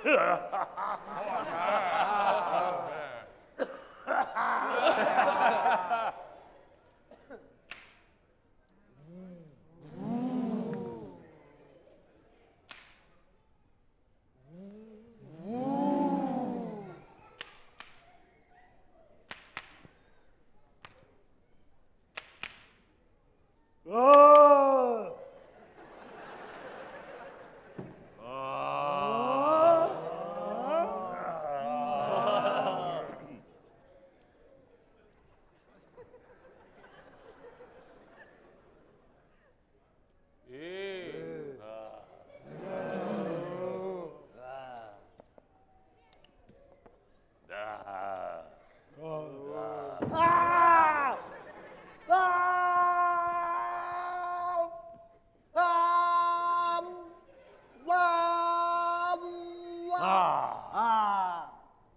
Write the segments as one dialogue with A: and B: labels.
A: آه.
B: ايه
A: آه. آه. آم. وام. وام. آه.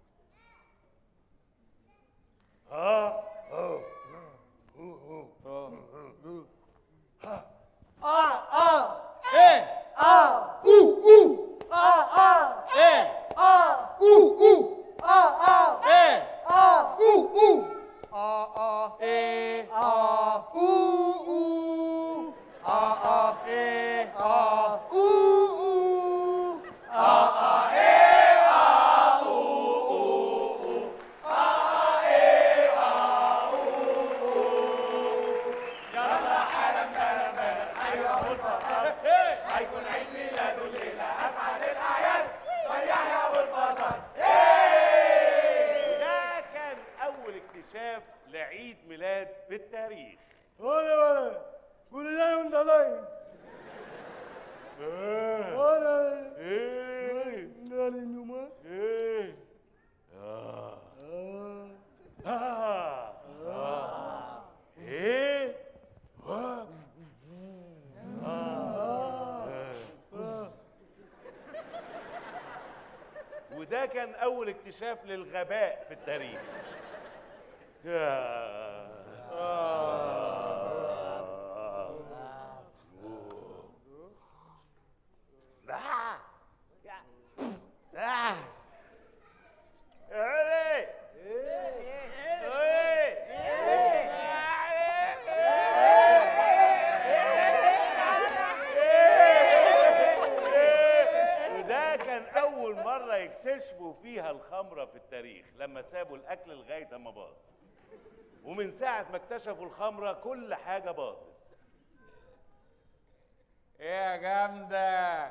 A: آه. آه.
B: ايه
A: آه. أو. أو. آه. آه.
B: ايه
A: آه. أو. أو. آه. آه.
B: ايه
A: آه. أو. أو.
B: اه اه ايه
A: آه. أو. أو.
B: اه اه ايه
A: آه. أو. أو.
B: ده كان اول اكتشاف لعيد ميلاد في التاريخ
A: ولا ولا كل ده وانت طيب ولا
B: ايه
A: نال النوم
B: ايه آه. آه. آه. ايه آه. آه. وده كان اول اكتشاف للغباء في التاريخ آه. آه. إيه؟ وده كان أول مرة يكتشفوا فيها الخمرة في التاريخ لما سابوا الأكل لغاية ما باظ ومن ساعة ما اكتشفوا الخمرة كل حاجة باظت
C: ايه يا جامدة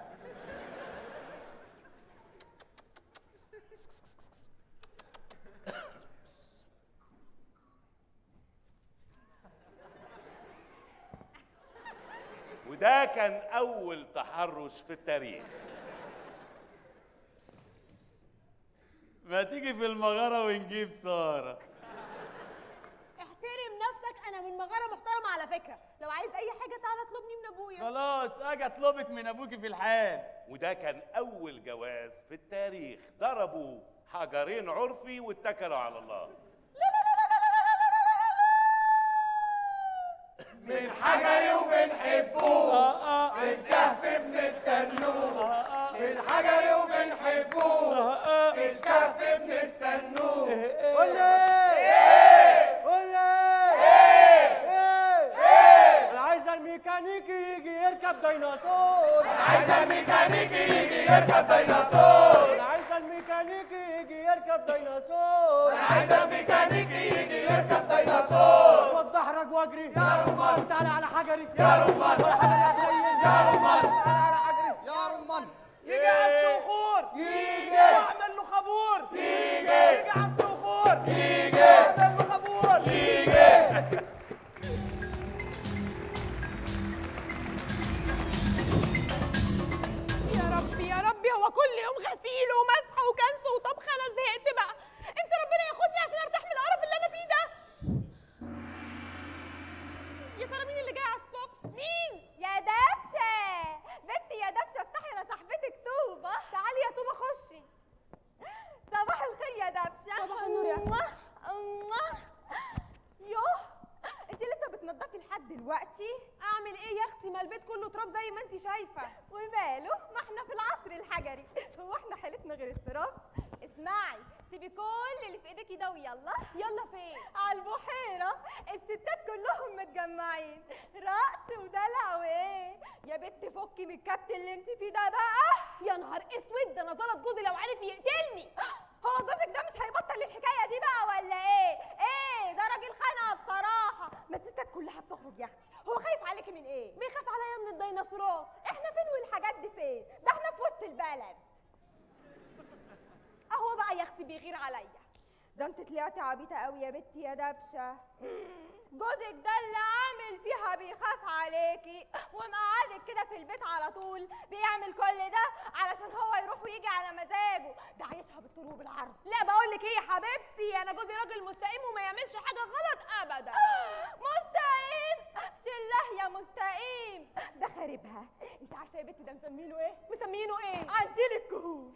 B: وده كان أول تحرش في التاريخ
C: ما تيجي في المغارة ونجيب سارة
D: احترم نفسك انا من مغاره محترمه على فكره لو عايز اي حاجه تعالى اطلبني من ابويا
C: خلاص اجي اطلبك من ابوكي في الحال
B: وده كان أول جواز في التاريخ ضربوا حجرين عرفي واتكلوا على الله
A: من حجري وبنحبوه
C: اه اه
A: في الكهف بنستنوه
C: اه
A: من حجري وبنحبوه
C: اه
A: في الكهف بنستنوه
C: إيه؟
A: قول ايه قول ايه ايه انا عايز الميكانيكي يجي يركب ديناصور انا عايز الميكانيكي يجي يركب ديناصور انا عايز الميكانيكي يجي يركب ديناصور انا عايز الميكانيكي يجي يركب ديناصور واتدحرج واجري يا رمان وتعالى على حجري يا رمان ولا حجري هتريل يا رمان تعالى على حجري يا رمان
C: يجي على الصخور
A: يجي
C: واعمل له خابور
A: يجي
C: يجي على الصخور
A: يجي
C: اعمل له خابور
A: يجي
D: يا ربي يا ربي هو كل يوم غسيل ومسح وكنس وطبخ انا زهقت بقى انت ربنا ياخدني عشان ارتاح من القرف اللي انا فيه ده يا ترى مين اللي جاي على الصبح مين
E: يا دبشة بنتي يا دبشة افتحي انا صاحبتك طوبة
D: تعالي يا طوبه خشي
E: صباح الخير يا دبشة
D: صباح النور يا
E: أمه، أمه. يوه انت لسه بتنضفي لحد دلوقتي
D: اعمل ايه يا اختي ما البيت كله تراب زي ما انت شايفه
E: وماله ما احنا في العصر الحجري هو احنا حالتنا غير التراب اسمعي سيبي كل اللي في ايديكي ده ويلا
D: يلا فين
E: على البحيرة الستات كلهم متجمعين رقص ودلع وايه يا بنت فكي من الكبت اللي انت فيه ده بقى
D: يا نهار اسود ده انا زلط جوزي لو عرف يقتلني
E: هو جوزك ده مش هيبطل الحكاية دي بقى ولا ايه ايه ده راجل خانقة بصراحة ما الستات كلها بتخرج يا اختي هو خايف عليكي من ايه
D: بيخاف عليا من الديناصورات
E: احنا فين والحاجات دي فين ده احنا في وسط البلد
D: اهو بقى يا اختي بيغير عليا
E: ده انت طلعتي عبيطة قوي يا بنتي يا دبشة جوزك ده اللي عامل فيها بيخاف عليكي ومقعدك كده في البيت على طول بيعمل كل ده علشان هو يروح ويجي على مزاجه ده عايشها بالطول وبالعرض
D: لا بقول لك ايه يا حبيبتي انا جوزي راجل مستقيم وما يعملش حاجه غلط ابدا
E: مستقيم شله يا مستقيم ده خاربها انت عارفه يا بنتي ده مسمينه ايه
D: مسمينه ايه
E: عندي الكهوف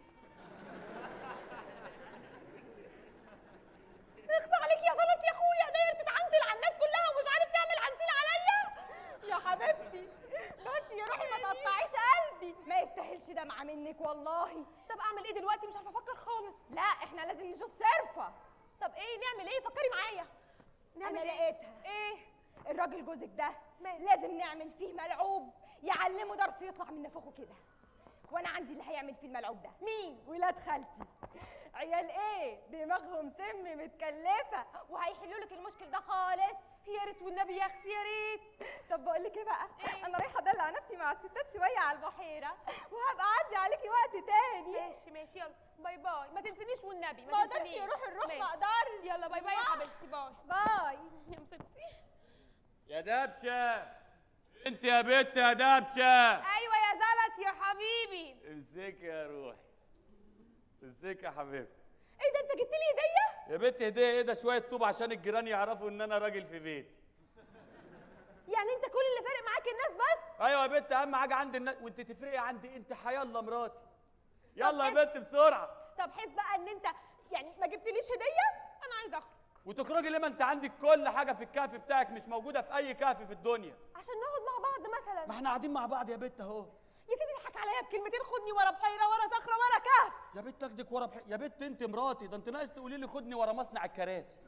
D: اخص عليك يا زلط يا اخويا داير تتعنتل على الناس كلها ومش عارف تعمل عنتيل عليا
E: يا حبيبتي بس يا روحي ما تقطعيش قلبي ما يستاهلش دمعه منك والله
D: طب اعمل ايه دلوقتي مش عارفه افكر خالص
E: لا احنا لازم نشوف صرفه
D: طب ايه نعمل ايه فكري معايا
E: انا لقيتها
D: ايه
E: الراجل جوزك ده
D: ماله؟
E: لازم نعمل فيه ملعوب يعلمه درس يطلع من نافوخه كده وانا عندي اللي هيعمل فيه الملعوب ده
D: مين
E: ولاد خالتي عيال ايه دماغهم سم متكلفه وهيحلوا لك المشكل ده خالص
D: يا ريت والنبي يا اختي يا ريت
E: طب بقول لك ايه بقى
D: إيه؟
E: انا رايحه ادلع نفسي مع الستات شويه على البحيره وهبقى اعدي عليكي وقت تاني
D: ماشي ماشي يلا باي باي ما تنسينيش والنبي
E: ما اقدرش
D: تنسينيش.
E: يروح الروح ما
D: ماشي.
E: اقدرش
D: يلا باي باي يا حبيبتي باي
E: باي
D: يا مصيبتي
F: يا دبشة انت يا بنت يا دبشة
D: ايوه يا زلط يا حبيبي
F: امسكي يا روحي امسكي يا حبيبتي
D: ايه ده انت جبت لي هديه
F: يا بنت هديه ايه ده شويه طوب عشان الجيران يعرفوا ان انا راجل في بيتي
D: يعني انت كل اللي فارق معاك الناس بس
F: ايوه يا بنت اهم حاجه عندي الناس وانت تفرقي عندي انت حيالله مراتي يلا يا بنت بسرعه
D: طب حس بقى ان انت يعني ما جبتليش هديه انا عايزه اخرج
F: وتخرجي ليه ما انت عندك كل حاجه في الكهف بتاعك مش موجوده في اي كهف في الدنيا
D: عشان نقعد مع بعض مثلا
F: ما احنا قاعدين مع بعض يا بنت اهو
D: يا سيدي اضحك عليا بكلمتين خدني ورا بحيره ورا صخره ورا كهف
F: يا بنت اخدك ورا بح... يا بنت انت مراتي ده انت ناقص تقولي لي خدني ورا مصنع الكراسي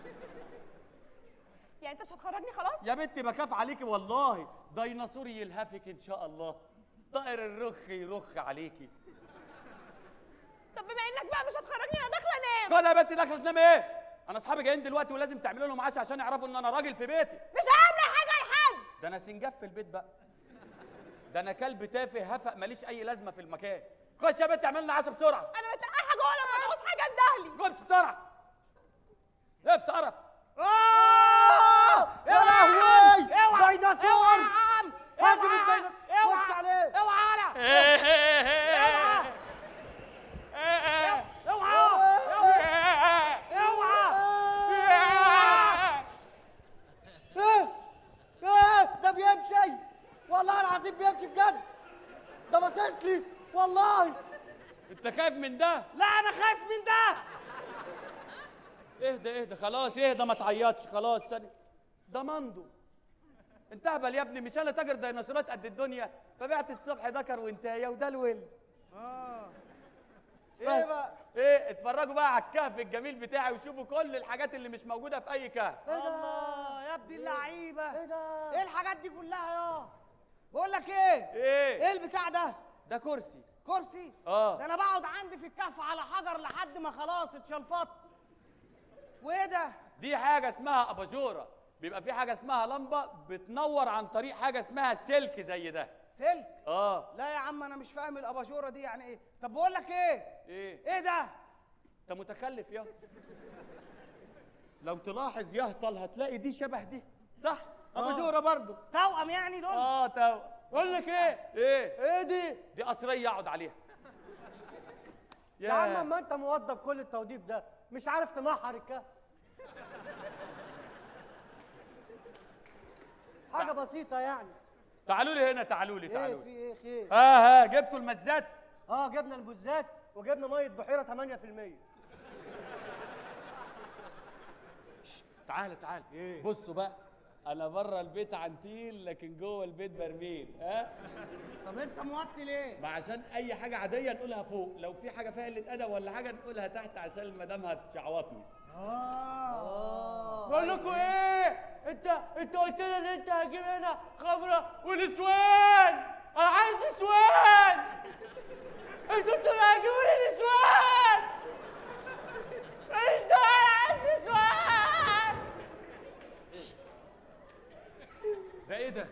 D: يعني انت مش هتخرجني خلاص
F: يا بنتي بخاف عليكي والله ديناصور يلهفك ان شاء الله طائر الرخ يرخ عليكي
D: طب بما انك بقى مش هتخرجني انا داخله انام
F: خد يا بنتي داخله تنام ايه انا اصحابي جايين دلوقتي ولازم تعملوا لهم عشاء عشان يعرفوا ان انا راجل في بيتي
D: مش هعمل حاجه لحد
F: ده انا سنجاف في البيت بقى ده انا كلب تافه هفق ماليش اي لازمه في المكان خش يا بنت اعمل لنا عشاء بسرعه
D: انا متلقحه جوه لما تعوز حاجه اندهلي
F: قوم بسرعه لفت قرف
A: يا لهوي ديناصور هاجم الديناصور خش عليه ايه ايه ده بيمشي والله العظيم بيمشي بجد ده باصص لي والله
F: انت خايف من ده
A: لا انا خايف من ده
F: اهدى اهدى خلاص اهدى ما تعيطش خلاص ثانية ده مندو انت اهبل يا ابني مش انا تاجر ديناصورات قد الدنيا فبعت الصبح ذكر وانتايه وده الولد
A: اه
F: بس.
A: ايه بقى
F: ايه اتفرجوا بقى على الكهف الجميل بتاعي وشوفوا كل الحاجات اللي مش موجوده في اي كهف
A: ايه ده
C: الله يا ابن اللعيبه
A: ايه ده
C: ايه الحاجات دي كلها يا بقول لك ايه
F: ايه
C: ايه البتاع ده
F: ده كرسي
C: كرسي
F: اه
C: ده انا بقعد عندي في الكهف على حجر لحد ما خلاص اتشلفطت وايه ده
F: دي حاجه اسمها اباجوره بيبقى في حاجه اسمها لمبه بتنور عن طريق حاجه اسمها سلك زي ده
C: سلك
F: اه
C: لا يا عم انا مش فاهم الاباجوره دي يعني ايه طب بقول لك ايه
F: ايه
C: ايه ده
F: انت متخلف يا لو تلاحظ يهطل هتلاقي دي شبه دي صح اباجوره برضو
C: توأم يعني دول
F: اه تو
A: بقول لك ايه
F: ايه
A: ايه دي
F: دي قصريه اقعد عليها
A: يا عم ما انت موضب كل التوضيب ده مش عارف تمحر الكهف حاجه بسيطه يعني
F: تعالوا لي هنا تعالوا لي
A: ايه
F: تعالوا
A: في
F: لي
A: ايه خير
F: ها ها جبتوا المزات
A: اه جبنا البوزات وجبنا ميه بحيره 8%
F: تعالى تعالى
A: إيه؟
F: بصوا بقى انا بره البيت عنتيل لكن جوه البيت برميل ها
C: طب انت موطي ليه
F: ما عشان اي حاجه عاديه نقولها فوق لو في حاجه فيها قله ادب ولا حاجه نقولها تحت عشان المدام هتشعوطني
C: بقول لكم ايه انت انت قلت لي ان انت هتجيب هنا خمره ونسوان انا عايز نسوان انتوا قلتوا لي هتجيبوا لي نسوان ماليش دعوه انا عايز نسوان
F: ده ايه ده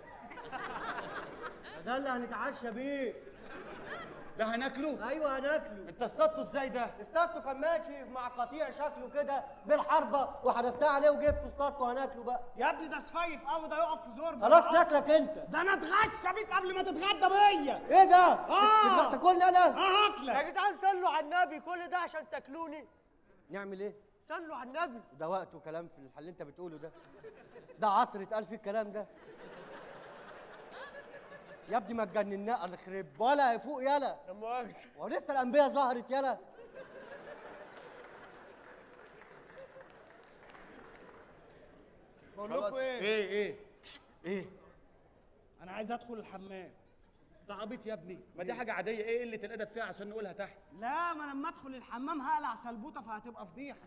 A: ده اللي هنتعشى بيه
F: ده هناكله
A: ايوه هناكله
F: انت اصطادته ازاي ده
A: اصطادته كان ماشي مع قطيع شكله كده بالحربه وحدفتها عليه وجبته اصطادته هناكله بقى
C: يا ابني ده سفيف قوي ده يقف في زور
A: خلاص ناكلك انت
C: ده انا اتغشى بيك قبل ما تتغدى بيا
A: ايه ده؟
C: آه.
A: تبقى تاكلني انا؟
C: اه هاكلك
G: يا جدعان صلوا على النبي كل ده عشان تاكلوني
A: نعمل ايه؟
G: صلوا على النبي
A: ده وقت وكلام في اللي انت بتقوله ده ده عصر اتقال فيه الكلام ده يا ابني ما تجننا الله يخرب ولا يفوق يلا
G: لا مؤاخذة
A: ولسه الانبياء ظهرت يلا
C: بقول
F: خلاص
C: لكم ايه
F: ايه ايه ايه
C: انا عايز ادخل الحمام
F: ده عبيط يا ابني ما دي حاجه عاديه ايه قله الادب فيها عشان نقولها تحت
C: لا ما انا لما ادخل الحمام هقلع سلبوطه فهتبقى فضيحه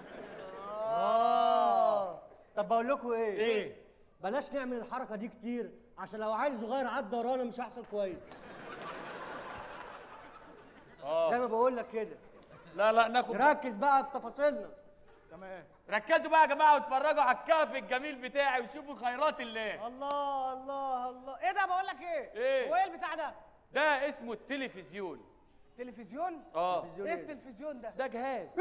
A: اه طب بقول لكم ايه؟
F: ايه
A: بلاش نعمل الحركه دي كتير عشان لو عيل صغير عدى ورانا مش هيحصل كويس
F: اه
A: زي ما بقول لك كده
F: لا لا ناخد
A: نركز بقى في تفاصيلنا
C: تمام
F: ركزوا بقى يا جماعه واتفرجوا على الكهف الجميل بتاعي وشوفوا خيرات الله
C: الله الله الله ايه ده بقول لك ايه
F: إيه؟
C: هو ايه البتاع ده
F: ده اسمه التلفزيون
C: تلفزيون
F: اه
A: تلفزيون
C: ايه
A: إيه؟
C: التلفزيون ده
F: ده جهاز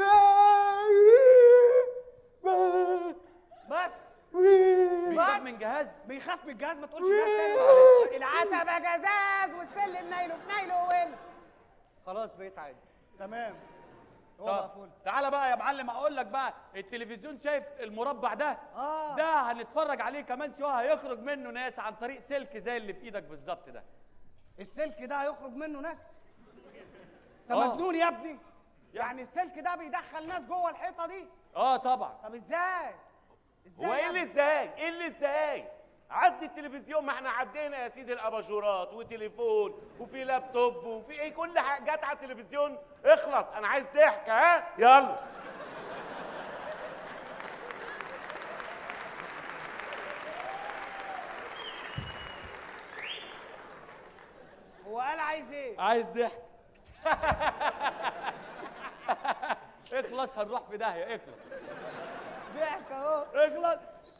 C: بس
F: بيخاف من جهاز
C: بيخاف من الجهاز ما تقولش جهاز تاني العتبه جزاز والسلم نايله في نايله وين
A: خلاص بقيت عادي
C: تمام هو بقى
F: طب
C: فل
F: تعالى بقى يا معلم اقول لك بقى التلفزيون شايف المربع ده
C: آه.
F: ده هنتفرج عليه كمان شويه هيخرج منه ناس عن طريق سلك زي اللي في ايدك بالظبط ده
C: السلك ده هيخرج منه ناس انت
F: آه.
C: مجنون يا ابني يعني السلك ده بيدخل ناس جوه الحيطه دي
F: اه طبعا
C: طب ازاي ازاي
B: هو
C: يا
B: ايه اللي
C: ابني؟
B: ازاي؟ ايه اللي ازاي؟ عدي التلفزيون ما احنا عدينا يا سيدي الاباجورات وتليفون وفي لابتوب وفي ايه كل حاجه جت على التلفزيون اخلص انا عايز ضحك ها يلا
C: هو قال عايز ايه
F: عايز ضحك اخلص هنروح في داهيه اخلص
C: ضحك اهو
F: اخلص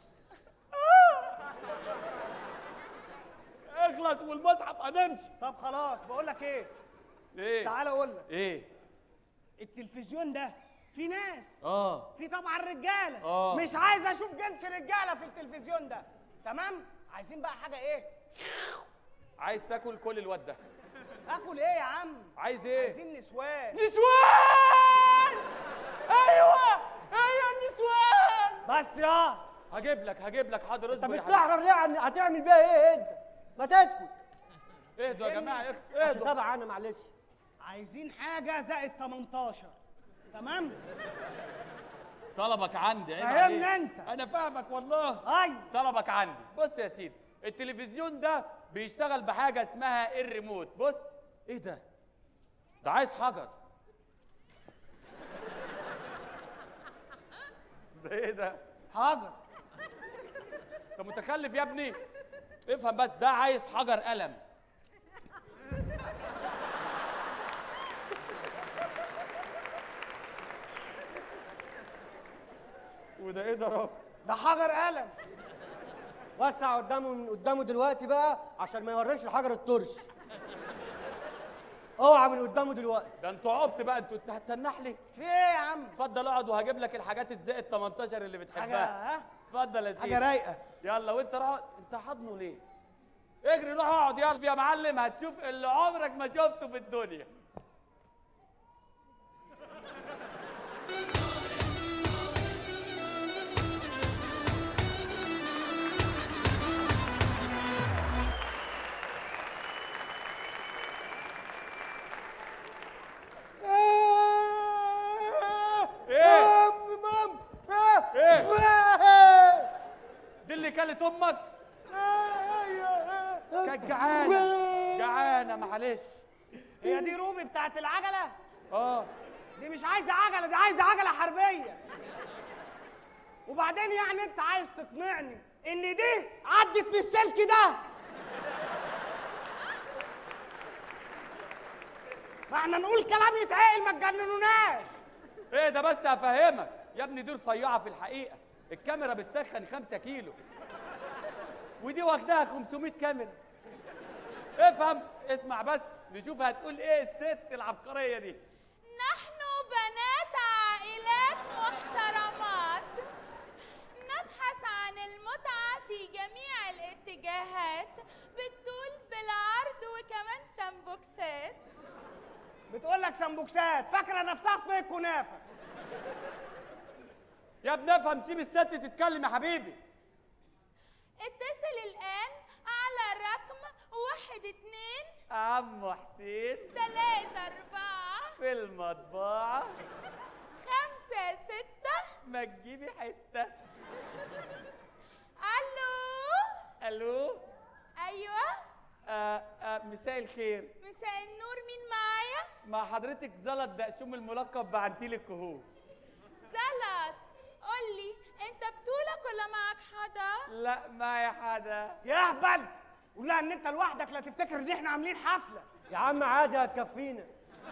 F: اخلص والمصحف هنمشي
C: طب خلاص بقول لك ايه
F: ايه
C: تعالى اقول لك
F: ايه
C: التلفزيون ده في ناس
F: اه
C: في طبعا رجاله
F: آه.
C: مش عايز اشوف جنس رجاله في التلفزيون ده تمام عايزين بقى حاجه ايه
F: عايز تاكل كل الواد ده
C: اكل ايه يا عم
F: عايز ايه
C: عايزين نسوان
F: نسوان ايوه ايوه النسوان
C: بس يا
F: هجيب لك هجيب لك حاضر
A: انت
F: اصبر يا حبيبي.
A: بتحرر ليه عن هتعمل بيها ايه انت؟ ما تسكت
F: اهدوا يا جماعه اهدوا
A: اصل
F: اهدوا
A: تبع انا معلش
C: عايزين حاجه زائد 18 تمام
F: طلبك عندي عيب
C: فهمني
F: عليك.
C: انت.
F: انا فاهمك والله
C: ايوه
F: طلبك عندي بص يا سيدي التلفزيون ده بيشتغل بحاجه اسمها الريموت بص ايه ده ده عايز حجر ده ايه ده
C: حاضر
F: انت متخلف يا ابني افهم بس ده عايز حجر قلم وده ايه ده رافع
C: ده حجر قلم
A: وسع قدامه من قدامه دلوقتي بقى عشان ما يوريش الحجر الطرش اوعى من قدامه دلوقتي
F: ده انتوا عبط بقى انتوا انت هتنح لي
C: في ايه يا عم
F: اتفضل اقعد وهجيب لك الحاجات الزائد 18 اللي
C: حاجه
F: بتحبها
C: ها
F: اتفضل يا سيدي
C: حاجه رايقه
F: يلا وانت راح انت حضنه ليه اجري روح اقعد يلا يا معلم هتشوف اللي عمرك ما شفته في الدنيا ايه
A: مام
F: ايه دي اللي كانت امك كانت جعانه جعانه معلش
G: هي دي روبي بتاعت العجله
F: اه
G: دي مش عايزه عجله دي عايزه عجله حربيه وبعدين يعني انت عايز تقنعني ان دي عدت بالسلك ده ما احنا نقول كلام يتعقل ما تجننوناش
F: ايه ده بس هفهمك يا ابني دي رفيعه في الحقيقه الكاميرا بتتخن 5 كيلو ودي واخداها 500 كاميرا افهم اسمع بس نشوف هتقول ايه الست العبقريه دي
D: نحن بنات عائلات محترمات نبحث عن المتعة في جميع الاتجاهات بالطول بالعرض وكمان سمبوكسات
G: بتقول لك سمبوكسات فاكره نفسها صينيه كنافه
F: يا ابني افهم سيب الست تتكلم يا حبيبي
D: اتصل الآن على رقم واحد اتنين
F: عم حسين
D: تلاتة أربعة
F: في المطبعه
D: خمسة ستة
F: ما تجيبي حته
D: ألو
F: الو
D: أيوة
F: آه آه مساء الخير
D: مساء النور مين معايا؟
F: مع حضرتك زلط دقسوم الملقب بعنتيل الكهوف
D: زلط قولي انت بطولك ولا معك حدا؟
F: لا معايا حدا
G: يا اهبل قول لها ان انت لوحدك لا تفتكر ان احنا عاملين حفله
A: يا عم عادي هتكفينا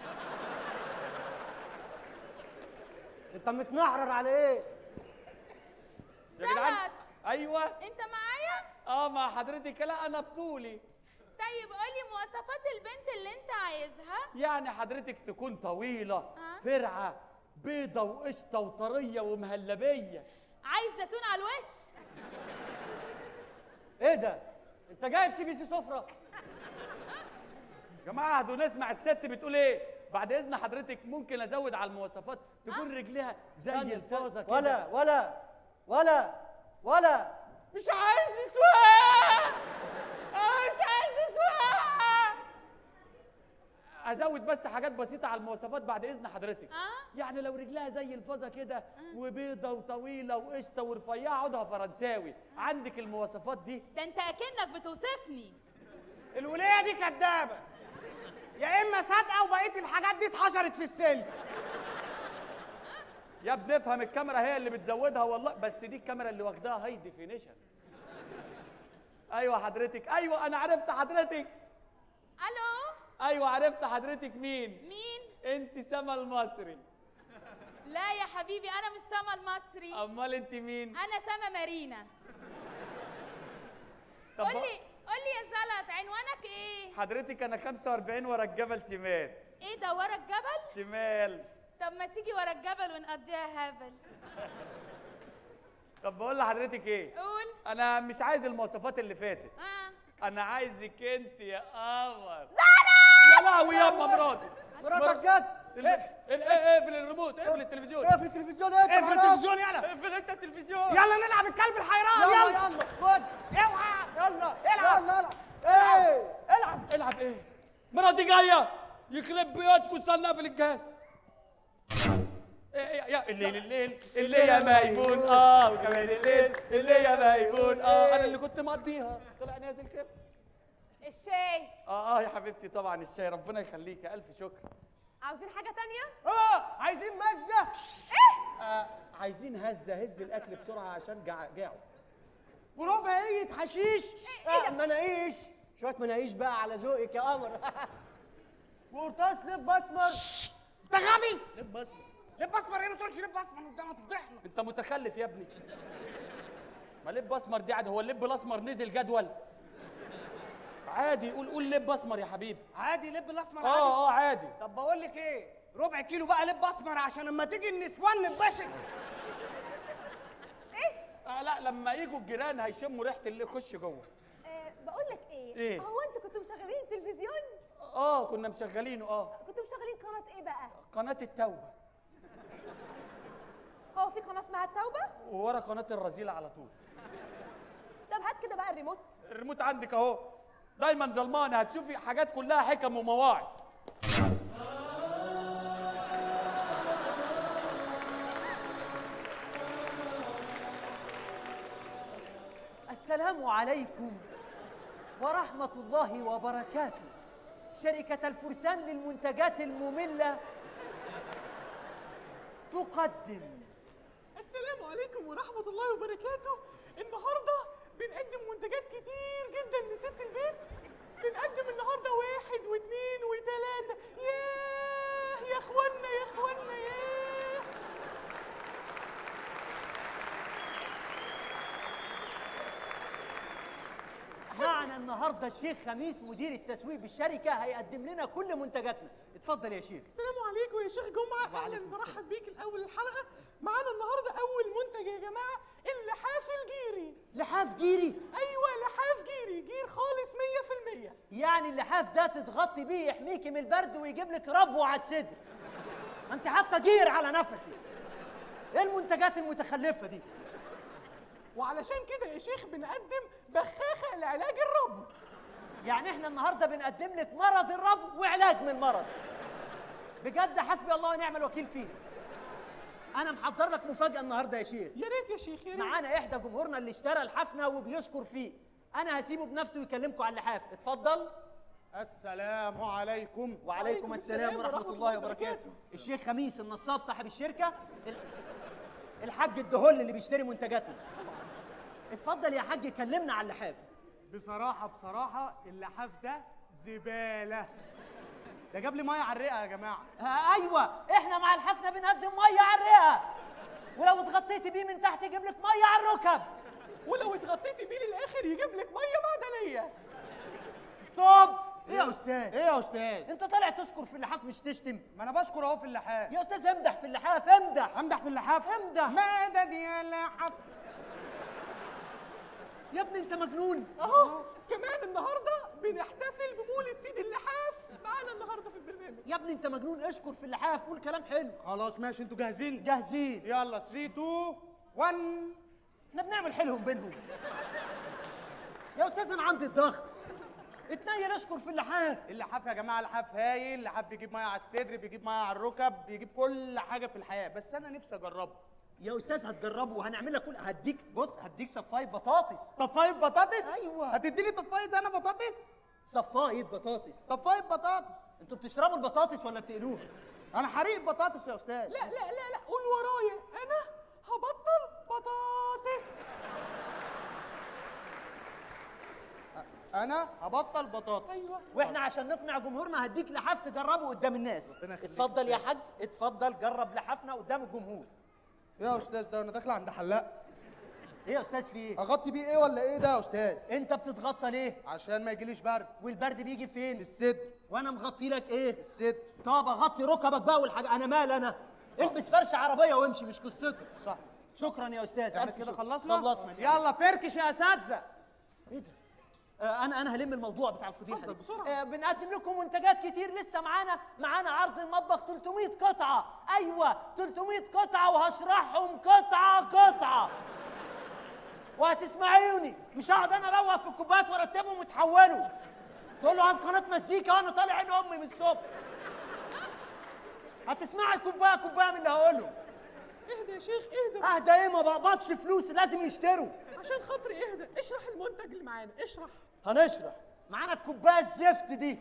A: انت متنحرر على ايه
F: يا جدعان
D: زلط
F: ايوه
D: انت معايا؟
F: اه مع حضرتك لا انا بطولي
D: طيب قولي مواصفات البنت اللي انت عايزها
F: يعني حضرتك تكون طويله
D: آه.
F: فرعه بيضه وقشطه وطريه ومهلبيه
D: عايز زيتون على الوش
A: ايه ده انت جايب سي بي سي سفره
F: يا جماعه اهدوا نسمع الست بتقول ايه بعد اذن حضرتك ممكن ازود على المواصفات تكون رجلها زي
A: استنى،
F: الفازه
A: استنى.
F: كده
A: ولا ولا ولا ولا
C: مش عايز نسوان انا مش عايز نسوان
F: ازود بس حاجات بسيطه على المواصفات بعد اذن حضرتك
D: اه
F: يعني لو رجلها زي الفازه كده وبيضه وطويله وقشطه ورفيعه عودها فرنساوي عندك المواصفات دي
D: ده انت اكنك بتوصفني
G: الوليه دي كدابه يا اما صادقه وبقيه الحاجات دي اتحشرت في السلك
F: يا ابني افهم الكاميرا هي اللي بتزودها والله بس دي الكاميرا اللي واخداها هاي ديفينيشن ايوه حضرتك ايوه انا عرفت حضرتك
D: الو
F: ايوه عرفت حضرتك مين
D: مين
F: انت سما المصري
D: لا يا حبيبي انا مش سما المصري
F: امال انت مين
D: انا سما مارينا
F: طب
D: قولي قولي يا زلط عنوانك ايه
F: حضرتك انا 45 ورا الجبل شمال
D: ايه ده ورا الجبل
F: شمال
D: طب ما تيجي ورا الجبل ونقضيها هبل
F: طب بقول لحضرتك ايه
D: قول
F: انا مش عايز المواصفات اللي فاتت
D: اه
F: انا عايزك انت يا قمر يا لهوي ياما مراتي
A: مراتك جت
F: ال- ال- ال- اقفل الريموت اقفل التلفزيون
A: اقفل التلفزيون ايه
G: اقفل التلفزيون يلا
F: اقفل انت التلفزيون
G: يلا نلعب الكلب الحيران
A: يلا
G: يلا
A: يلا خد
G: اوعى
A: يلا
G: العب.
A: يلا العب ايه
F: العب العب ايه مراتي جايه يخرب بيوتكم استنى اقفل الجهاز إيه يا- يا الليل الليل الليل يا ميمون اه وكمان الليل الليل يا ميمون اه انا اللي كنت مقضيها طلع نازل كده
E: الشاي
F: اه اه يا حبيبتي طبعا الشاي ربنا يخليك الف شكر
E: عاوزين حاجه تانية
A: اه عايزين مزه
F: آه عايزين هزه هز الاكل بسرعه عشان جع- جاعوا
A: وربعية حشيش
E: إيه ده؟
A: آه، مناقيش شوية مناقيش بقى على ذوقك يا قمر وقرطاس لب اسمر
G: انت غبي
A: لب اسمر
G: لب اسمر ايه ما تقولش لب اسمر قدام تفضحنا
F: انت متخلف يا ابني ما لب اسمر دي عادي هو اللب الاسمر نزل جدول عادي قول قول لب اسمر يا حبيبي
G: عادي لب الاسمر عادي
F: اه اه عادي
G: طب بقول لك ايه ربع كيلو بقى لب اسمر عشان لما تيجي النسوان نتبسط
F: آه لا لما يجوا الجيران هيشموا ريحه اللي يخش جوه
E: آه بقول لك ايه
F: إيه؟
E: هو انتوا كنتوا مشغلين التلفزيون
F: اه كنا مشغلينه اه
E: كنتوا مشغلين قناه ايه بقى
F: قناه التوبه
E: هو في قناه اسمها التوبه
F: وورا قناه الرذيله على طول
E: طب هات كده بقى الريموت
F: الريموت عندك اهو دايما ظلمانه هتشوفي حاجات كلها حكم ومواعظ
H: السلام عليكم ورحمة الله وبركاته شركة الفرسان للمنتجات المملة تقدم
I: السلام عليكم ورحمة الله وبركاته النهاردة بنقدم منتجات كتير جدا لست البيت بنقدم النهاردة واحد واثنين وثلاثة ياه يا اخوانا يا اخوانا ياه
H: معنا النهارده الشيخ خميس مدير التسويق بالشركة هيقدم لنا كل منتجاتنا اتفضل يا شيخ
I: السلام عليكم يا شيخ جمعة اهلا
H: وعليكم السلام.
I: برحب بيك الاول الحلقة معانا النهاردة اول منتج يا جماعة اللحاف الجيري
H: لحاف جيري
I: ايوه لحاف جيري جير خالص 100%
H: يعني اللحاف ده تتغطي بيه يحميكي من البرد ويجيب لك ربو على الصدر ما انت حاطه جير على نفسي ايه المنتجات المتخلفه دي
I: وعلشان كده يا شيخ بنقدم بخاخة لعلاج الربو
H: يعني احنا النهارده بنقدم لك مرض الربو وعلاج من المرض بجد حسبي الله ونعم الوكيل فيه انا محضر لك مفاجاه النهارده يا شيخ
I: يا ريت يا شيخ يا ريت
H: معانا احدى جمهورنا اللي اشترى الحفنه وبيشكر فيه انا هسيبه بنفسه ويكلمكم على اللحاف اتفضل
A: السلام عليكم
H: وعليكم السلام ورحمه الله وبركاته الشيخ خميس النصاب صاحب الشركه ال- الحاج الدهول اللي بيشتري منتجاتنا اتفضل يا حاج كلمنا على اللحاف
A: بصراحة بصراحة اللحاف ده زبالة ده جاب لي مية على الرئة يا جماعة
H: آه ايوه احنا مع الحفنه بنقدم ميه على الرئه ولو اتغطيتي بيه من تحت يجيب لك ميه على الركب
I: ولو اتغطيتي بيه للاخر يجيب لك ميه معدنيه
H: ستوب ايه يا استاذ
A: ايه يا استاذ
H: انت طالع تشكر في اللحاف مش تشتم
A: ما انا بشكر اهو في اللحاف
H: يا استاذ امدح في اللحاف امدح
A: امدح في اللحاف
H: امدح
A: مدد يا لحاف
H: يا ابني انت مجنون
I: اهو كمان النهارده بنحتفل بمولد سيد اللحاف معانا النهارده في البرنامج
H: يا ابني انت مجنون اشكر في اللحاف قول كلام حلو
A: خلاص ماشي انتوا جاهزين
H: جاهزين
A: يلا 3 2 1
H: احنا بنعمل حيلهم بينهم يا استاذ انا عندي الضغط اتنيل اشكر في اللحاف
A: اللحاف يا جماعه لحاف هايل اللحاف بيجيب ميه على الصدر بيجيب ميه على الركب بيجيب كل حاجه في الحياه بس انا نفسي اجربه
H: يا استاذ هتجربه وهنعمل لك كل هديك بص هديك صفايه بطاطس
A: طفايه بطاطس
H: أيوة.
A: هتديني طفايه انا بطاطس
H: صفايه بطاطس
A: طفايه بطاطس
H: انتوا بتشربوا البطاطس ولا بتقلوها
A: انا حريق بطاطس يا استاذ
I: لا لا لا لا قول ورايا انا هبطل بطاطس
A: انا هبطل بطاطس
I: ايوه
H: واحنا عشان نقنع جمهورنا هديك لحاف تجربه قدام الناس
A: ربنا يخليك
H: اتفضل يا
A: أستاذ.
H: حاج اتفضل جرب لحافنا قدام الجمهور
A: يا استاذ ده انا داخل عند حلاق
H: ايه يا استاذ في ايه
A: اغطي بيه ايه ولا ايه ده يا استاذ
H: انت بتتغطى ليه
A: عشان ما يجيليش برد
H: والبرد بيجي
A: في
H: فين
A: الصدر
H: وانا مغطي لك ايه
A: الصدر
H: طب اغطي ركبك بقى والحاجه انا مال انا البس فرشه عربيه وامشي مش قصتك
A: صح
H: شكرا يا استاذ
A: احنا
H: ألف
A: كده
H: شكر.
A: خلصنا
H: خلصنا
A: يلا فركش يا اساتذه
H: ايه ده آه انا انا هلم الموضوع بتاع الفضيحه
I: اتفضل
H: دي.
I: بسرعة.
H: آه بنقدم لكم منتجات كتير لسه معانا معانا عرض المطبخ 300 قطعه ايوه 300 قطعه وهشرحهم قطعه قطعه وهتسمعوني مش هقعد انا اروق في الكوبايات وارتبهم وتحولوا تقول له هات قناه مزيكا وانا طالع عين امي من الصبح هتسمعي كوبايه كوبايه من اللي هقوله
I: اهدى يا شيخ اهدى
H: اهدى ايه ما بقبضش فلوس لازم يشتروا
I: عشان خاطري اهدى اشرح المنتج اللي معانا اشرح
H: هنشرح معانا الكوبايه الزفت دي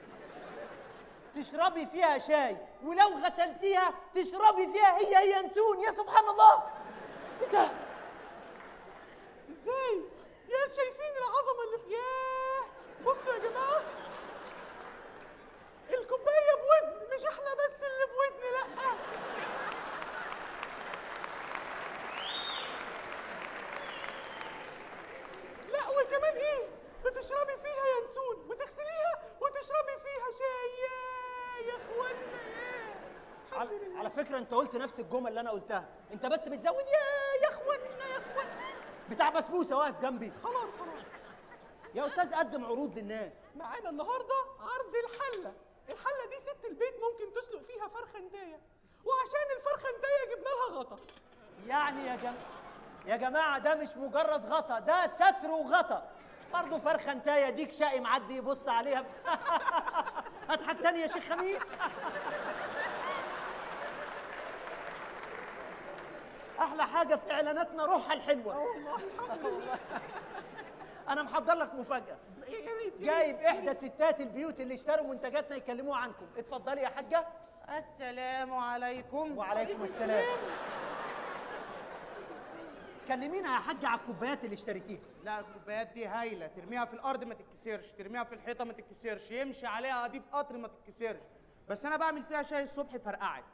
H: تشربي فيها شاي ولو غسلتيها تشربي فيها هي هي ينسون يا سبحان الله ايه ده
I: ازاي يا شايفين العظمه اللي في ياه بصوا يا جماعه الكوبايه بودن مش احنا بس اللي بودن لا لا وكمان ايه بتشربي فيها ينسون وتغسليها وتشربي فيها شاي ياه يا اخوانا ياه الحمد
H: على,
I: لله
H: على فكره انت قلت نفس الجمل اللي انا قلتها انت بس بتزود يا يا اخوانا يا اخوانا بتاع بسبوسه واقف جنبي
I: خلاص خلاص
H: يا استاذ قدم عروض للناس
I: معانا النهارده عرض الحله الحله دي ست البيت ممكن تسلق فيها فرخنتايه وعشان الفرخنتايه جبنا لها غطا
H: يعني يا جماعه يا جماعه ده مش مجرد غطا ده ستر وغطا برضه فرخه انتايه ديك شقي معدي يبص عليها اضحك تاني يا شيخ خميس احلى حاجه في اعلاناتنا روحها الحلوه
I: والله الحمد لله
H: انا محضر لك مفاجاه
I: يا ريت
H: جايب احدى ستات البيوت اللي اشتروا منتجاتنا يكلموها عنكم اتفضلي يا حاجه
G: السلام عليكم
H: وعليكم السلام كلمينا يا حاجه على الكوبايات اللي اشتريتيها
G: لا الكوبايات دي هايله ترميها في الارض ما تتكسرش ترميها في الحيطه ما تتكسرش يمشي عليها قضيب قطر ما تتكسرش بس انا بعمل فيها شاي الصبح فرقعت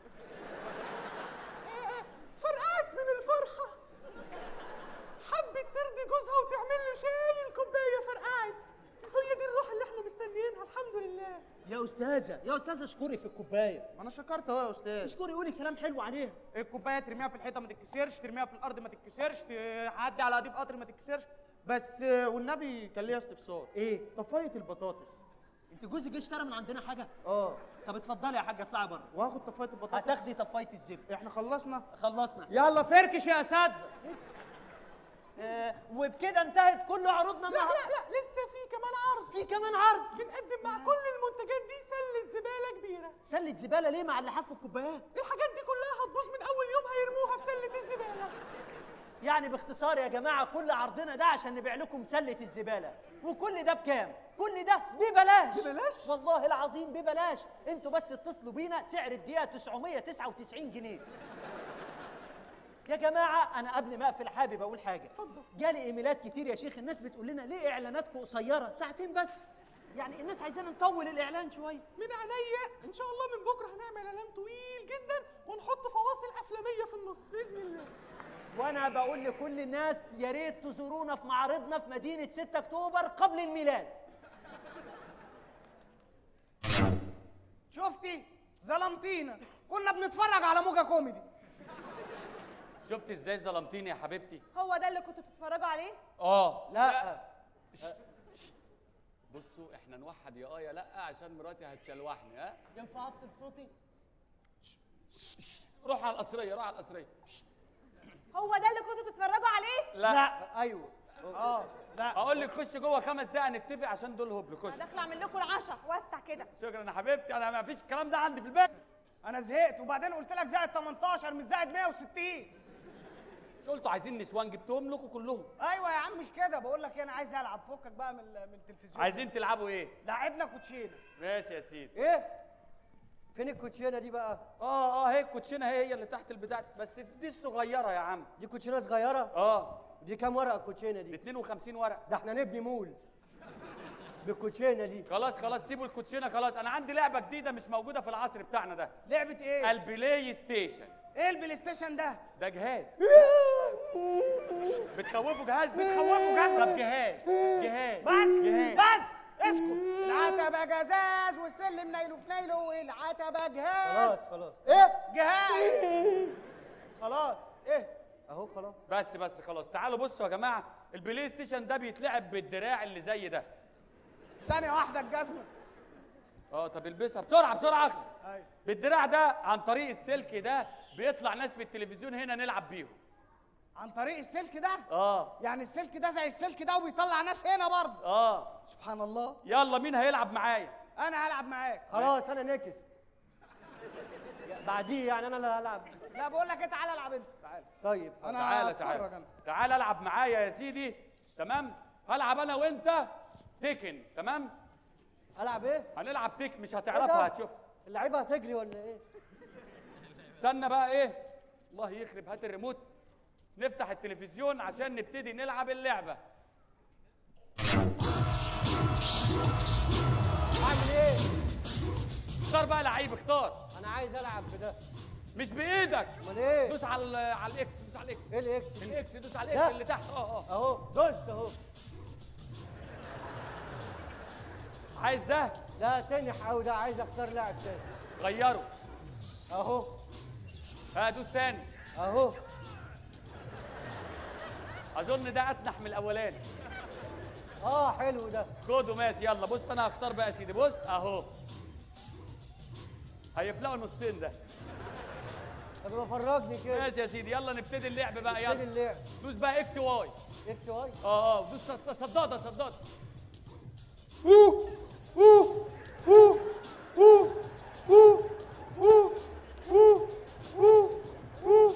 I: فرقعت من الفرحة حبت ترضي جوزها وتعمل له شاي الكوباية فرقعت هي دي الروح اللي احنا مستنيينها الحمد لله
H: يا استاذه يا استاذه اشكري في الكوبايه
G: ما انا شكرت اهو يا استاذ
H: اشكري قولي كلام حلو عليها
G: الكوبايه ترميها في الحيطه ما تتكسرش ترميها في الارض ما تتكسرش تعدي على قضيب قطر ما تتكسرش بس آه، والنبي كان ليا استفسار
H: ايه
G: طفايه البطاطس
H: انت جوزك اشترى من عندنا حاجه
G: اه
H: طب اتفضلي يا حاجه اطلعي بره
G: وهاخد طفايه البطاطس
H: هتاخدي طفايه الزفت
G: احنا خلصنا
H: خلصنا
G: يلا فركش يا اساتذه
H: آه وبكده انتهت كل عروضنا
I: لا
H: النهارده
I: لا لا لسه في كمان عرض
H: في كمان عرض
I: بنقدم مع كل المنتجات دي سلة زبالة كبيرة
H: سله زباله ليه مع اللحاف في الكوبايات
I: الحاجات دي كلها هتبوظ من أول يوم هيرموها في سلة الزبالة
H: يعني باختصار يا جماعه كل عرضنا ده عشان نبيع لكم سله الزباله وكل ده بكام كل ده ببلاش
I: ببلاش؟
H: والله العظيم ببلاش انتوا بس اتصلوا بينا سعر الدقيقه 999 جنيه يا جماعه انا قبل ما اقفل حابب اقول حاجه
I: اتفضل.
H: جالي ايميلات كتير يا شيخ الناس بتقول لنا ليه اعلاناتكم قصيره ساعتين بس يعني الناس عايزانا نطول الاعلان شويه
I: من عينيا إن شاء الله من بكرة هنعمل إعلان طويل جدا ونحط فواصل أفلامية في النص بإذن الله
H: وانا بقول لكل الناس يا ريت تزورونا في معرضنا في مدينه 6 اكتوبر قبل الميلاد
G: شفتي ظلمتينا كنا بنتفرج على موجة كوميدي
F: شفت ازاي ظلمتيني يا حبيبتي
E: هو ده اللي كنتوا بتتفرجوا عليه
F: اه
H: لا
F: بصوا احنا نوحد يا اه يا لا عشان مراتي هتشلوحني ها
H: ينفع ابطل صوتي
F: روح على القصريه روح على القصريه
E: هو ده اللي كنتوا بتتفرجوا عليه
F: لا,
H: ايوه
G: اه لا
F: اقول لك خش جوه خمس دقايق نتفق عشان دول هبل خش
E: انا داخله اعمل لكم العشاء وسع كده
F: شكرا يا حبيبتي انا ما فيش الكلام ده عندي في البيت
G: انا زهقت وبعدين قلت لك زائد 18 مش زائد 160
F: مش قلتوا عايزين نسوان جبتهم لكم كلهم
G: ايوه يا عم مش كده بقول لك إيه، انا عايز العب فكك بقى من ال- من التلفزيون
F: عايزين تلعبوا ايه
G: لعبنا كوتشينه
F: ماشي يا سيدي
A: ايه فين الكوتشينه دي بقى
F: اه اه هي الكوتشينه هي هي اللي تحت البتاع بس دي الصغيره يا عم
A: دي كوتشينه صغيره
F: اه
A: دي كام ورقه الكوتشينه
F: ب
A: دي
F: 52 ورق
A: ده احنا نبني مول بالكوتشينه دي
F: خلاص خلاص سيبوا الكوتشينه خلاص انا عندي لعبه جديده مش موجوده في العصر بتاعنا ده
G: لعبه ايه
F: البلاي ستيشن
G: ايه البلاي ستيشن ده
F: ده جهاز بتخوفوا جهاز
G: بتخوفوا جهاز؟
F: طب جهاز جهاز
G: بس
F: جهاز
G: بس اسكت العتبة جزاز والسلم نايله في نايله والعتبة جهاز
A: خلاص خلاص ايه
G: جهاز خلاص ايه
A: اهو خلاص
F: بس بس خلاص تعالوا بصوا يا جماعه البلاي ستيشن ده بيتلعب بالدراع اللي زي ده
G: ثانية واحدة الجزمة
F: اه طب البسها بسرعه بسرعه اخلي
G: ايوه
F: بالدراع ده عن طريق السلك ده بيطلع ناس في التلفزيون هنا نلعب بيهم
G: عن طريق السلك ده
F: اه
G: يعني السلك ده زي السلك ده وبيطلع ناس هنا برضه
F: اه
G: سبحان الله
F: يلا مين هيلعب معايا
G: انا هلعب معاك
A: خلاص انا نكست بعديه يعني انا اللي هلعب
G: لا بقول لك ايه تعالى العب انت تعالى
A: طيب
G: انا
F: تعالى
G: هتفرج
F: تعالى
G: انا
F: تعالى العب معايا يا سيدي تمام هلعب انا وانت تيكن تمام
A: العب ايه
F: هنلعب تيك مش
A: إيه
F: هتعرفها
A: ده؟
F: هتشوف
A: اللعيبه هتجري ولا ايه
F: استنى بقى ايه الله يخرب هات الريموت نفتح التلفزيون عشان نبتدي نلعب اللعبه
A: اعمل ايه
F: اختار بقى لعيب اختار
A: انا عايز العب بده
F: مش بايدك
A: امال ايه
F: دوس على ال- على الاكس دوس على الاكس
A: ايه الاكس دي
F: الاكس دوس على
A: ده؟
F: الاكس اللي تحت اه اه
A: اهو دوست اهو
F: عايز ده
A: لا تاني حاول ده عايز اختار لاعب تاني
F: غيره
A: اهو
F: ها دوس تاني
A: اهو
F: اظن ده اتنح من الاولاني
A: اه حلو ده
F: خده ماشي يلا بص انا هختار بقى يا سيدي بص اهو هيفلقوا نصين ده
A: طب يبقى فرجني كده
F: ماشي يا سيدي يلا نبتدي اللعب بقى
A: ابتدي
F: يلا
A: اللعب
F: دوس بقى اكس واي
A: اكس واي
F: اه اه دوس ص- صداده صداده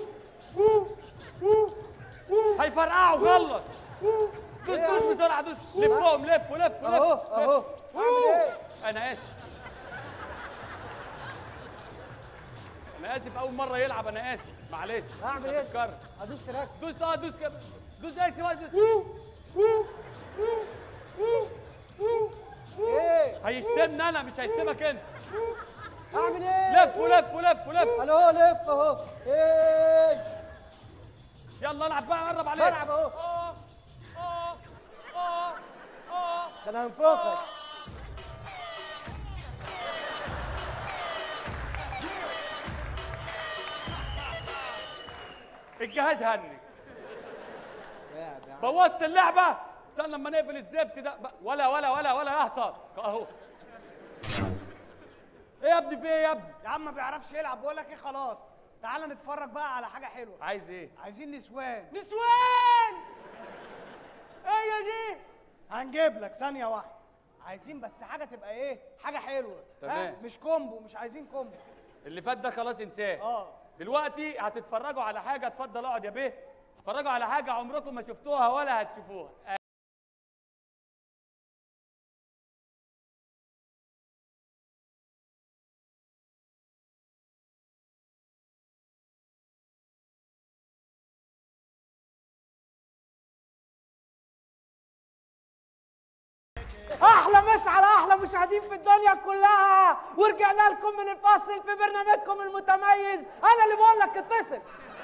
F: هيفرقعوا خلص دوس دوس بسرعه دوس لفهم لف ولف ولف
A: اهو اهو اعمل ايه
F: انا اسف انا اسف اول مره يلعب انا اسف معلش
A: هعمل
F: مش
A: ايه
F: هتتكرر.
A: ادوس تراك
F: دوس اه دوس كده دوس اكس واي دوس
A: ايه
F: هيشتمني انا مش هيشتمك انت
A: اعمل ايه
F: لف ولف ولف ولف
A: انا اهو لف اهو ايه
F: يلا العب بقى قرب عليك
A: بلعب اهو
F: اه اه اه اه
A: ده انا هنفخك
F: الجهاز هني
A: يا يا عم.
F: بوظت اللعبه استنى لما نقفل الزفت ده ب- ولا ولا ولا ولا يهطل اهو ايه يا ابني في ايه يا ابني
G: يا عم ما بيعرفش يلعب بقول لك ايه خلاص تعال نتفرج بقى على حاجه حلوه
F: عايز ايه
G: عايزين نسوان
C: نسوان هي دي
G: هنجيب لك ثانيه واحده عايزين بس حاجه تبقى ايه حاجه حلوه
F: تمام.
G: ها؟ مش كومبو مش عايزين كومبو
F: اللي فات ده خلاص انساه
G: اه
F: دلوقتي هتتفرجوا على حاجه اتفضل اقعد يا بيه اتفرجوا على حاجه عمركم ما شفتوها ولا هتشوفوها
C: احلى مسا على احلى مشاهدين في الدنيا كلها ورجعنا لكم من الفاصل في برنامجكم المتميز انا اللي بقول لك اتصل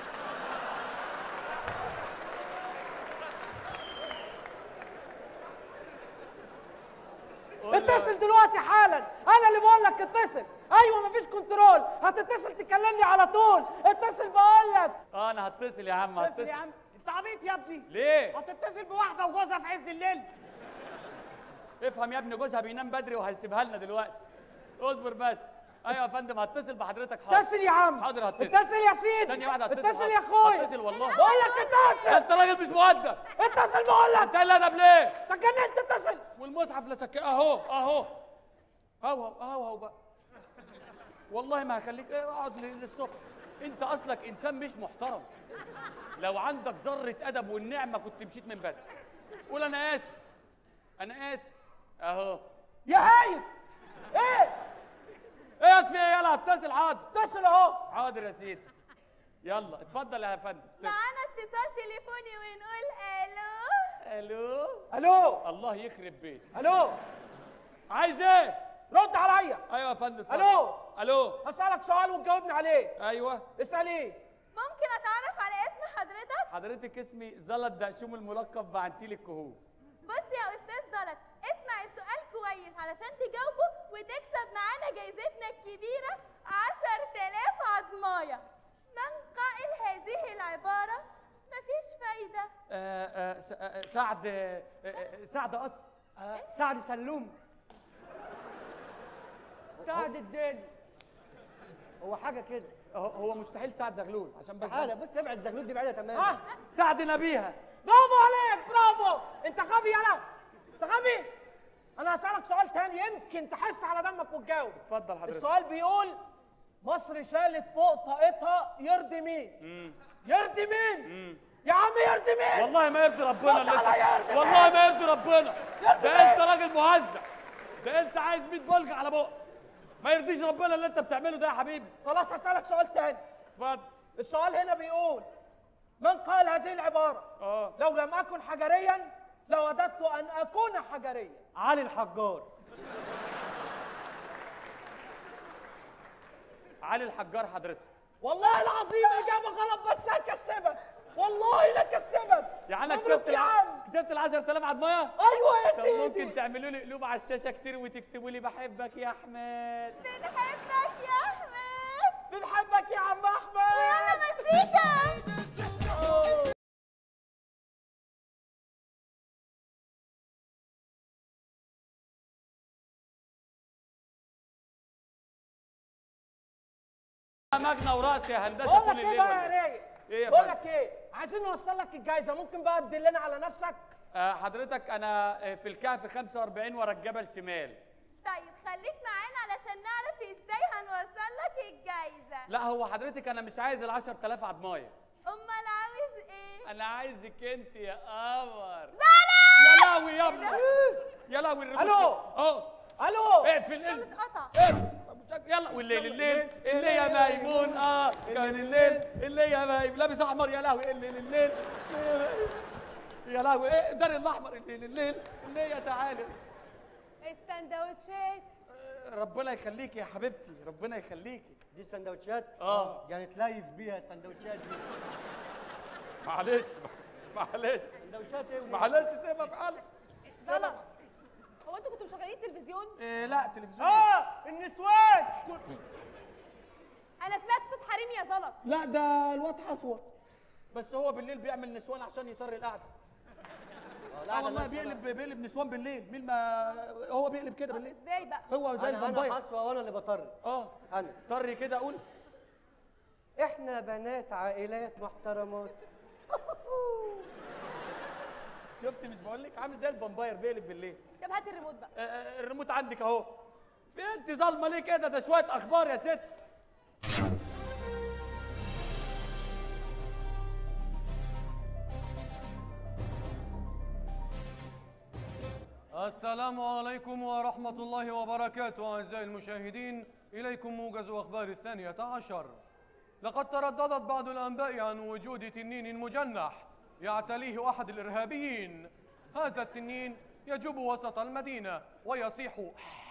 C: اتصل دلوقتي حالا انا اللي بقول لك اتصل ايوه مفيش كنترول هتتصل تكلمني على طول اتصل بقول لك
F: اه انا هتصل يا عم
G: اتصل
F: هتصل
G: يا عم انت عبيط يا ابني
F: ليه
G: هتتصل بواحده وجوزها في عز الليل
F: افهم يا ابني جوزها بينام بدري وهيسيبها لنا دلوقتي اصبر بس ايوه يا فندم هتصل بحضرتك حاضر
C: اتصل يا عم
F: حاضر هتصل
C: اتصل يا سيدي
F: ثانية واحدة هتصل
C: اتصل يا
F: حاضر.
C: اخويا
F: هتصل والله
C: بقول لك اتصل
F: انت راجل مش مؤدب
C: اتصل بقول لك
F: انت اللي ادب ليه
C: انت جننت اتصل
F: والمصحف لسك اهو اهو اهو اهو اهو بقى والله ما هخليك ايه اقعد للصبح انت اصلك انسان مش محترم لو عندك ذره ادب والنعمه كنت مشيت من بدري قول انا اسف انا اسف اهو
C: يا هايف ايه
F: ايه في ايه يلا اتصل حاضر
C: اتصل اهو
F: حاضر يا سيدي يلا اتفضل يا فندم
E: معانا اتصال تليفوني ونقول الو
F: الو
C: الو
F: الله يخرب بيت
C: الو
F: عايز ايه
C: رد عليا
F: ايوه يا فندم اتفضل.
C: الو
F: الو
C: هسألك سؤال وتجاوبني عليه
F: ايوه
C: اسأل ايه
E: ممكن اتعرف على اسم حضرتك
F: حضرتك اسمي زلط دقشوم الملقب بعنتيل الكهوف
E: بص يا استاذ زلط اسمع السؤال كويس علشان تجاوبه وتكسب معانا جايزتنا الكبيره 10000 عضمايه من قائل هذه العباره مفيش فايده
F: آه آه س- آه سعد آه آه سعد قص
G: آه سعد سلوم
C: ساعد الدنيا
A: هو حاجه كده
F: هو هو مستحيل سعد زغلول عشان بس
A: تعالى بص ابعد الزغلول دي بعيده تماما
C: ها
F: سعد نبيها
C: برافو عليك برافو انت غبي يلا انت غبي انا هسألك سؤال تاني يمكن تحس على دمك وتجاوب
F: اتفضل حضرتك
C: السؤال بيقول مصر شالت فوق طاقتها يرضي مين يرضي مين يا عم يرضي مين
F: والله ما يرضي ربنا اللي
C: رد عليا يا
F: انت
C: ابني.
F: والله ما يرضي ربنا
C: يرضي
F: ده
C: مين؟
F: انت راجل موزع ده انت عايز 100 بلج على بقك ما يرضيش ربنا اللي انت بتعمله ده يا حبيبي
C: خلاص هسألك سؤال تاني
F: اتفضل
C: السؤال هنا بيقول من قال هذه العبارة
F: اه
C: لو لم أكن حجريا لوددت أن أكون حجريا
A: علي الحجار
F: علي الحجار حضرتك
C: والله العظيم إجابة غلط بس هكسبك والله لا كسبك
F: يعني انا
C: مبروك
F: كسبت
C: يا
F: الع...
C: عم
F: كسبت ال 10000 عضميه
C: أيوة يا
F: طب
C: سيدي
F: ممكن تعملوا لي قلوب على الشاشه كتير وتكتبوا لي بحبك يا احمد
E: بنحبك يا احمد
C: بنحبك يا عم أحمد
E: ويلا مزيكا
F: مجنى وراسي يا هندسه
C: بقول
F: طول
C: لك إيه
F: الليل
C: بقى
F: ولا
C: يا
F: إيه؟
C: رايق
F: ايه يا
C: بقول
F: فندم؟
C: لك إيه عايزين نوصل لك الجايزة ممكن بقى تدلنا على نفسك
F: آه حضرتك انا آه، في الكهف 45 ورا الجبل شمال
E: طيب خليك معانا علشان نعرف ازاي هنوصل لك الجايزه
F: لا هو حضرتك انا مش عايز ال 10000 عضمايه
E: امال عاوز ايه
F: انا عايزك انت يا قمر
E: زلط
F: يا لهوي يا ابني يا لهوي الريموت
C: ألو؟
F: اه
C: الو
F: اقفل
E: كان
F: اقفل
E: اتقطع
F: يلا والليل الليل الليل يا ميمون اه كان الليل الليل يا ميمون لابس احمر يا لهوي الليل الليل يا لهوي ايه الدار الاحمر الليل الليل الليل يا تعالى
E: السندوتشات
F: ربنا يخليكي يا حبيبتي ربنا يخليكي
A: دي السندوتشات
F: آه.
A: يعني تلايف بيها السندوتشات دي
F: معلش معلش
A: سندوتشات ايه
F: معلش سيبها في حالك
E: زلط هو انتوا كنتوا مشغلين التلفزيون
F: إيه لا تلفزيون
C: اه النسوان
E: انا سمعت صوت حريم يا زلط
F: لا ده الواد حصوة بس هو بالليل بيعمل نسوان عشان يطر القعده اه والله بيقلب بيقلب نسوان بالليل مين ما هو بيقلب كده بالليل
E: ازاي بقى
F: هو زي
A: انا انا
F: الفامباير
A: حسوه وانا اللي بطر
F: اه
A: انا
F: طري كده اقول
A: احنا بنات عائلات محترمات
F: شفت مش بقول لك عامل زي الفامباير بيقلب بالليل
E: طب هات الريموت بقى
F: آه، آه، الريموت عندك اهو في انت ظالمه ليه كده ده شويه اخبار يا ست
J: السلام عليكم ورحمة الله وبركاته أعزائي المشاهدين إليكم موجز أخبار الثانية عشر لقد ترددت بعض الأنباء عن وجود تنين مجنح يعتليه أحد الإرهابيين هذا التنين يجوب وسط المدينة ويصيح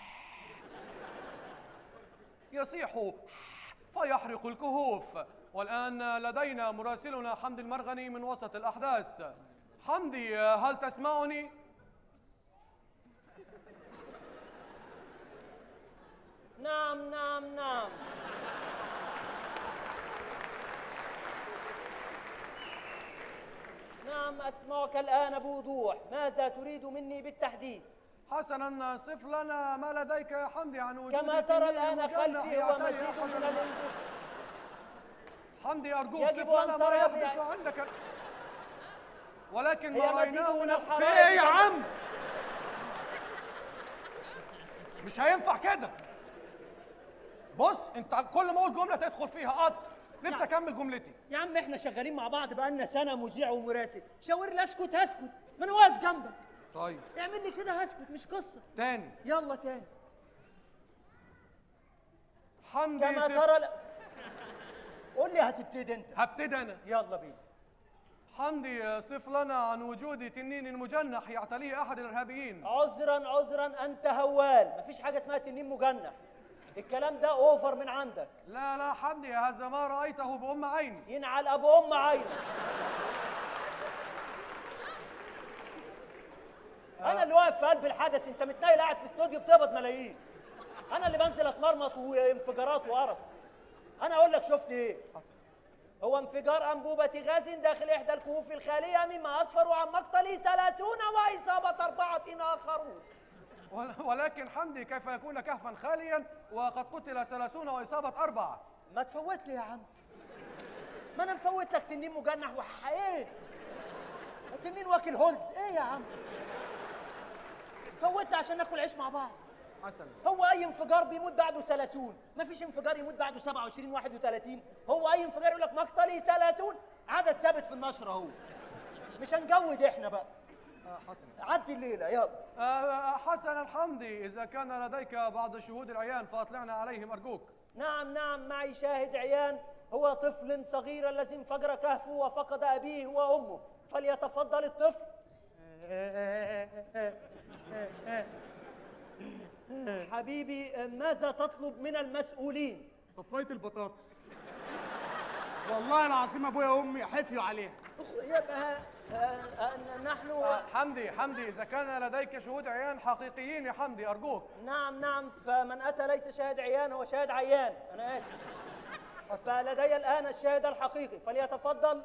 J: يصيح فيحرق الكهوف والآن لدينا مراسلنا حمدي المرغني من وسط الأحداث حمدي هل تسمعني؟
H: نعم نعم نعم نعم أسمعك الآن بوضوح ماذا تريد مني بالتحديد
J: حسنا صف لنا ما لديك يا حمدي عن وجود
H: كما ترى
J: تنين
H: الآن
J: مجنح
H: خلفي هو
J: يعتري
H: مزيد
J: أحد
H: من الاندفاع
J: حمدي أرجوك
H: يجب
J: صف
H: أن
J: لنا
H: ترى
J: ما يحدث
H: يعني-
J: عندك ولكن
H: هي
J: ما
H: مزيد
J: رأيناه
H: من
J: من
H: الحرارة
J: في إيه يا
H: كما-
J: عم؟ مش هينفع كده بص انت كل ما اقول جمله تدخل فيها قط نفسي اكمل جملتي
H: يا عم احنا شغالين مع بعض بقالنا سنة مذيع ومراسل شاور لي اسكت هسكت ما انا واقف جنبك
J: طيب
H: اعمل لي كده هسكت مش قصة
J: تاني
H: يلا تاني
J: حمدي
H: كما
J: صف-
H: ترى ل... قول لي هتبتدي انت
J: هبتدي انا
H: يلا بينا
J: حمدي صف لنا عن وجود تنين مجنح يعتليه احد الارهابيين
H: عذرا عذرا انت هوال مفيش حاجة اسمها تنين مجنح الكلام ده اوفر من عندك
J: لا لا حمدي هذا ما رايته بام عيني
H: ينعل ابو ام عينك انا اللي واقف في قلب الحدث انت متنيل قاعد في استوديو بتقبض ملايين انا اللي بنزل اتمرمط وانفجارات وقرف انا اقول لك شفت ايه هو انفجار انبوبه غاز داخل احدى الكهوف الخاليه مما اسفر عن مقتل 30 واصابه اربعه اخرون
J: ول- ولكن حمدي كيف يكون كهفا خاليا وقد قتل ثلاثون واصابه اربعه
H: ما تفوت لي يا عم ما انا مفوت لك تنين مجنح وح ايه تنين واكل هولز ايه يا عم فوت لي عشان ناكل عيش مع بعض
J: حسنا
H: هو اي انفجار بيموت بعده 30 مفيش انفجار يموت بعده 27 31 هو اي انفجار يقول لك مقتلي 30 عدد ثابت في النشر اهو مش هنجود احنا بقى عدي الليله يلا
J: آه، حسنا حمدي اذا كان لديك بعض شهود العيان فاطلعنا عليهم ارجوك
H: نعم نعم معي شاهد عيان هو طفل صغير الذي انفجر كهفه وفقد أبيه وأمه فليتفضل الطفل حبيبي ماذا تطلب من المسؤولين
G: طفايه البطاطس والله العظيم ابويا وامي حفيوا عليها
H: يبقى آه، آه، نحن
J: آه، حمدي حمدي اذا كان لديك شهود عيان حقيقيين يا حمدي ارجوك
H: نعم نعم فمن أتى ليس شاهد عيان هو شاهد عيان أنا آسف فلدي الآن الشاهد الحقيقي فليتفضل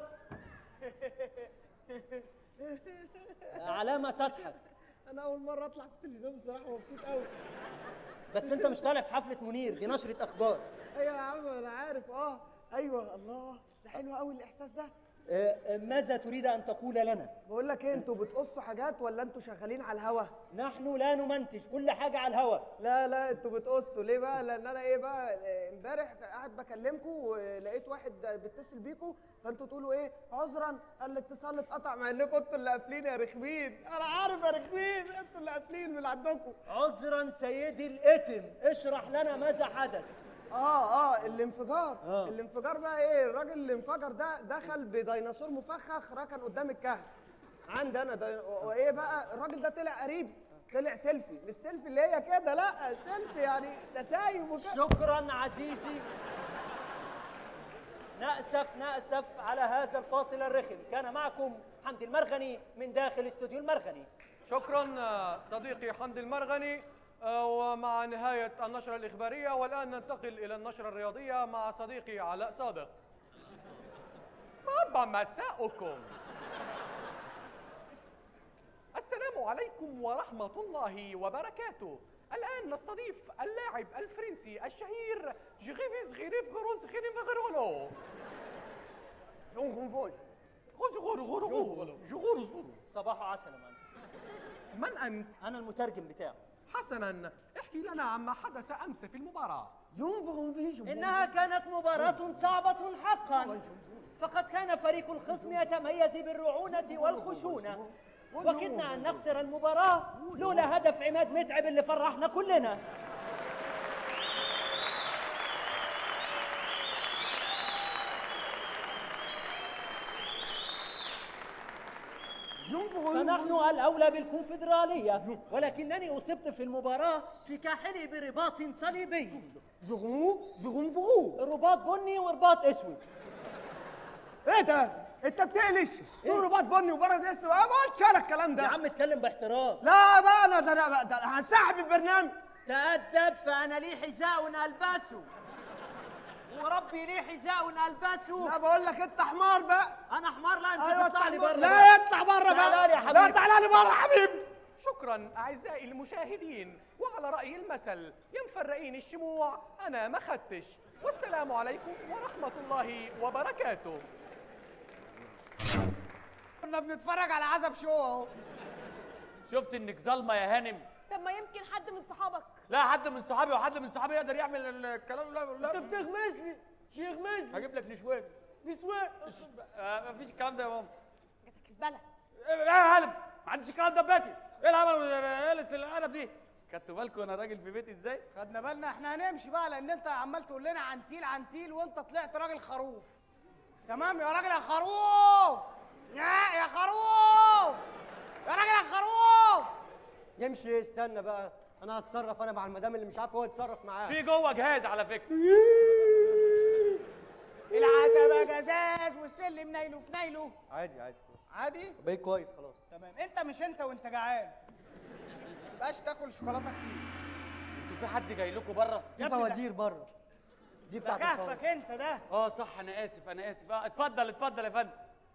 H: على ما تضحك
I: انا اول مره اطلع في التلفزيون بصراحه مبسوط قوي
H: بس انت مش طالع في حفله منير دي نشره اخبار
I: ايوه يا عم انا عارف اه ايوه الله ده حلو قوي الاحساس ده
H: آه، آه، ماذا تريد ان تقول لنا
K: بقول لك ايه انتوا بتقصوا حاجات ولا انتوا شغالين على الهوا
H: نحن لا نمنتج كل حاجه على الهوا
K: لا لا انتوا بتقصوا ليه بقى لان انا ايه بقى آه، امبارح قاعد بكلمكم ولقيت واحد بيتصل بيكم فانتوا تقولوا ايه عذرا الاتصال اتقطع مع انكم انتوا اللي قافلين يا رخمين انا عارف يا رخمين انتوا اللي قافلين من عندكم
H: عذرا سيدي الاتم اشرح لنا ماذا حدث
K: اه اه الانفجار
H: آه.
K: الانفجار بقى ايه الراجل اللي انفجر ده دخل بديناصور مفخخ ركن قدام الكهف عندي انا دي... وايه بقى الراجل ده طلع قريب طلع سيلفي مش سيلفي اللي هي كده لا سيلفي يعني ده سايب وكده
H: شكرا عزيزي نأسف نأسف على هذا الفاصل الرخم كان معكم حمدي المرغني من داخل استوديو المرغني
J: شكرا آه، صديقي حمدي المرغني آه، ومع نهاية النشرة الإخبارية والآن ننتقل إلى النشرة الرياضية مع صديقي علاء صادق طاب مساءكم السلام عليكم ورحمة الله وبركاته الآن نستضيف اللاعب الفرنسي الشهير جغيفيز غيريف غروس غيريف غرولو جغور غور غور جغور زغور
H: صباح عسل يا معلم.
J: من أنت؟
H: انا المترجم بتاعه
J: حسنا احكي لنا عما حدث أمس في المباراة
H: إنها كانت مباراة صعبة حقا فقد كان فريق الخصم يتميز بالرعونة والخشونة وكدنا أن نخسر المباراة لولا هدف عماد متعب اللي فرحنا كلنا فنحن الأولى بالكونفدرالية ولكنني أصبت في المباراة في كاحلي برباط صليبي رباط بني ورباط أسود
K: ايه ده انت بتقلش تقول رباط بني وبرز اسود انا ما قلتش انا الكلام ده
H: يا عم اتكلم باحترام
K: لا بقى انا ده انا ده أنا هنسحب البرنامج
H: تأدب فأنا لي حذاء ألبسه وربي لي حذاء ألبسه
K: لا بقول لك انت حمار بقى
H: أنا حمار لا أنت
K: ايوه
H: تطلع لي
K: اطلع
H: بره
K: لا اطلع بره بقى
H: تعالى لي يا
K: لا
H: حبيبي
K: تعالى لي بره حبيبي
J: شكرا أعزائي المشاهدين وعلى رأي المثل ينفرقين الشموع أنا ما خدتش والسلام عليكم ورحمة الله وبركاته
K: كنا بنتفرج على عزب شو اهو
F: شفت انك ظالمه يا هانم
D: طب ما يمكن حد من صحابك
F: لا حد من صحابي وحد من صحابي يقدر يعمل الكلام لا لا
C: انت بتغمزني بيغمزني
F: هجيب لك نشوان
C: نسوان
F: مش- آه، مفيش الكلام ده يا ماما
D: جاتك البلا
F: إيه، لا يا هانم ما عنديش الكلام ده في بيتي ايه الهبل قالت القلب دي خدتوا بالكم انا راجل في بيتي ازاي
K: خدنا بالنا احنا هنمشي بقى لان انت عمال تقول لنا عنتيل عنتيل وانت طلعت راجل خروف تمام يا راجل يا خروف يا يا خروف يا راجل يا خروف
A: يمشي استنى بقى انا هتصرف انا مع المدام اللي مش عارف هو يتصرف معاه
F: في جوه جهاز على فكره
K: العتبه جزاز والسلم نايله في نايله
A: عادي عادي خلاص
K: عادي
A: بقيت كويس خلاص
K: تمام انت مش انت وانت جعان تبقاش تاكل شوكولاته كتير
F: انتوا في حد جاي لكم بره
A: في فوازير بره دي
K: ده
A: بتاعت الفوازير.
K: كهفك انت ده
F: اه صح انا اسف انا اسف اه اتفضل اتفضل يا فندم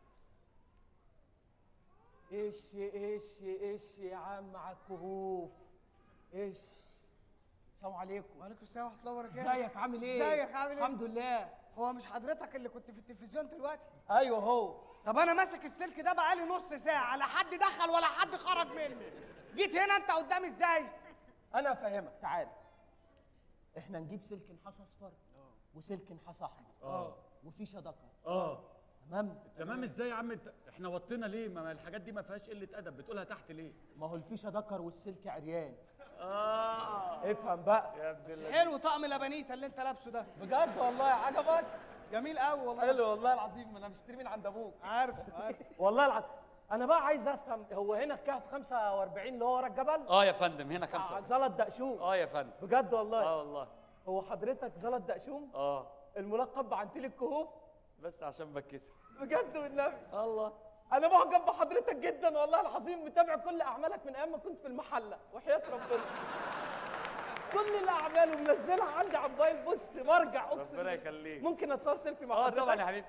C: ايش ايش ايش يا عم على الكهوف ايش السلام عليكم
K: وعليكم السلام ورحمه الله وبركاته
C: ازيك عامل ايه
K: ازيك عامل ايه
C: الحمد لله
K: هو مش حضرتك اللي كنت في التلفزيون دلوقتي
C: ايوه هو
K: طب انا ماسك السلك ده بقالي نص ساعه لا حد دخل ولا حد خرج منه جيت هنا انت قدامي ازاي
C: انا افهمك تعال احنا نجيب سلك نحاس اصفر وسلك نحاس احمر اه وفيشه ذكر
F: اه
C: تمام
F: تمام ازاي يا عم انت احنا وطينا ليه ما ما الحاجات دي ما فيهاش قله ادب بتقولها تحت ليه
C: ما هو الفيشه ذكر والسلك عريان
F: اه
C: افهم بقى
F: يا ابن
K: بس حلو طقم لبنيتا اللي انت لابسه ده
C: بجد والله عجبك
K: جميل قوي والله
C: حلو والله العظيم انا مشتري من عند ابوك
K: عارف عارف
C: والله العظيم انا بقى عايز افهم هو هنا الكهف 45 اللي هو ورا الجبل
F: اه يا فندم هنا خمسة
C: زلط دقشوم
F: اه يا فندم
C: بجد والله
F: اه والله
C: هو حضرتك زلط دقشوم
F: اه
C: الملقب بعنتيل الكهوف
F: بس عشان بتكسف
C: بجد والنبي
F: الله
C: انا معجب بحضرتك جدا والله العظيم متابع كل اعمالك من ايام ما كنت في المحله وحياه ربنا كل الاعمال ومنزلها عندي على الموبايل بص برجع اقسم
F: ربنا
C: بالله.
F: يخليك
C: ممكن اتصور سيلفي مع
F: اه
C: حضرتك
F: طبعا يا حبيبي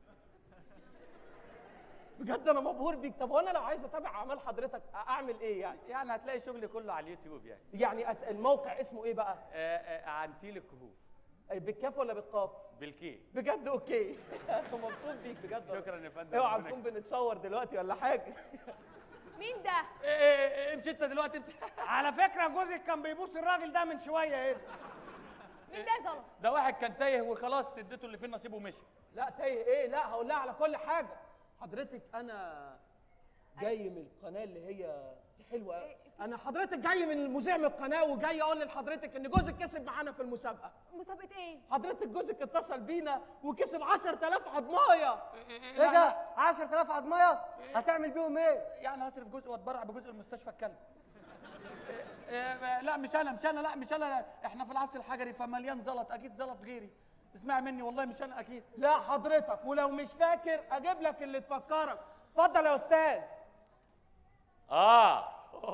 C: بجد انا مبهور بيك طب وانا لو عايز اتابع اعمال حضرتك اعمل ايه يعني
F: يعني هتلاقي شغلي كله على اليوتيوب يعني
C: يعني أت- الموقع اسمه ايه بقى
F: آه آه عنتيل الكهوف
K: أي بالكاف ولا بالقاف
F: بالكي
K: بجد اوكي مبسوط بيك بجد
F: شكرا يا فندم
K: اوعى
F: ربنا
K: نكون بنتصور دلوقتي ولا حاجه
D: مين ده
F: إيه إيه إيه امشي انت دلوقتي امشي
A: على فكره جوزك كان بيبوس الراجل ده من شويه هنا
D: مين ده يا زلط
F: ده واحد كان تايه وخلاص اديته اللي فيه نصيبه ومشي
K: لا تايه ايه لا هقول لها على كل حاجه حضرتك انا جاي من القناه اللي هي دي حلوه قوي انا حضرتك جاي من المذيع من القناه وجاي اقول لحضرتك ان جوزك كسب معانا في المسابقه
D: مسابقه ايه
K: حضرتك جوزك اتصل بينا وكسب 10000 عضمايه
A: ايه ده 10000 عضميه هتعمل بيهم ايه
F: يعني هصرف جزء واتبرع بجزء المستشفى الكلب إيه إيه لا مش انا مش انا لا مش انا احنا في العصر الحجري فمليان زلط اكيد زلط غيري اسمعي مني والله مش انا اكيد
K: لا حضرتك ولو مش فاكر اجيب لك اللي تفكرك اتفضل يا استاذ
B: اه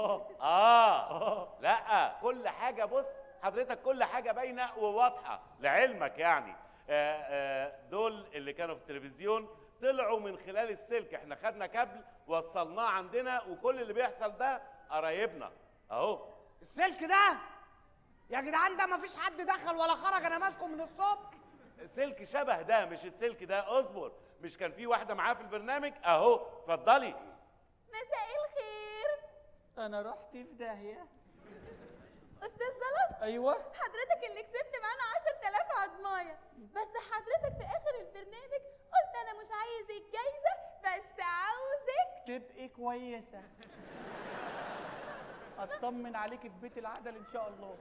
B: اه لا كل حاجه بص حضرتك كل حاجه باينه وواضحه لعلمك يعني آه آه دول اللي كانوا في التلفزيون طلعوا من خلال السلك احنا خدنا كابل وصلناه عندنا وكل اللي بيحصل ده قرايبنا اهو
A: السلك ده يا جدعان ده مفيش حد دخل ولا خرج انا ماسكه من الصبح
B: سلك شبه ده مش السلك ده اصبر مش كان في واحده معاه في البرنامج اهو اتفضلي
D: مساء الخير
F: انا رحت في داهيه
D: استاذ زلط
F: ايوه
D: حضرتك اللي كسبت معانا 10000 عضمايه بس حضرتك في اخر البرنامج قلت انا مش عايز الجايزه بس عاوزك
F: تبقي كويسه اطمن عليكي في بيت العدل ان شاء الله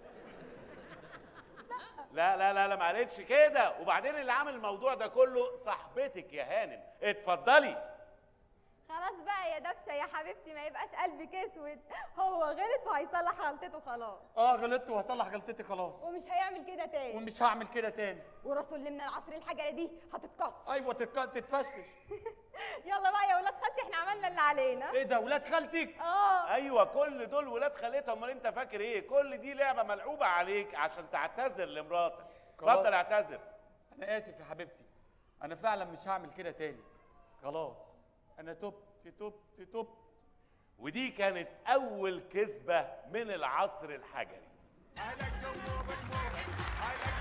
B: لا لا لا لا ما قالتش كده وبعدين اللي عامل الموضوع ده كله صاحبتك يا هانم اتفضلي
E: خلاص بقى يا دبشه يا حبيبتي ما يبقاش قلبك اسود هو غلط وهيصلح غلطته خلاص
F: اه غلطت وهصلح غلطتي خلاص
E: ومش هيعمل كده تاني
F: ومش هعمل كده تاني
E: وراسه اللي من العصر الحجري دي هتتكسر
F: ايوه تتك- تتفشفش
E: يلا بقى يا ولاد خالتي احنا عملنا اللي علينا
F: ايه ده ولاد خالتك
E: اه
B: ايوه كل دول ولاد خالتها امال انت فاكر ايه كل دي لعبه ملعوبه عليك عشان تعتذر لمراتك
F: خلاص.
B: اتفضل اعتذر
F: انا اسف يا حبيبتي انا فعلا مش هعمل كده تاني خلاص انا تبت تبت تبت
B: ودي كانت اول كذبه من العصر الحجري
L: I like to move it, move it. I like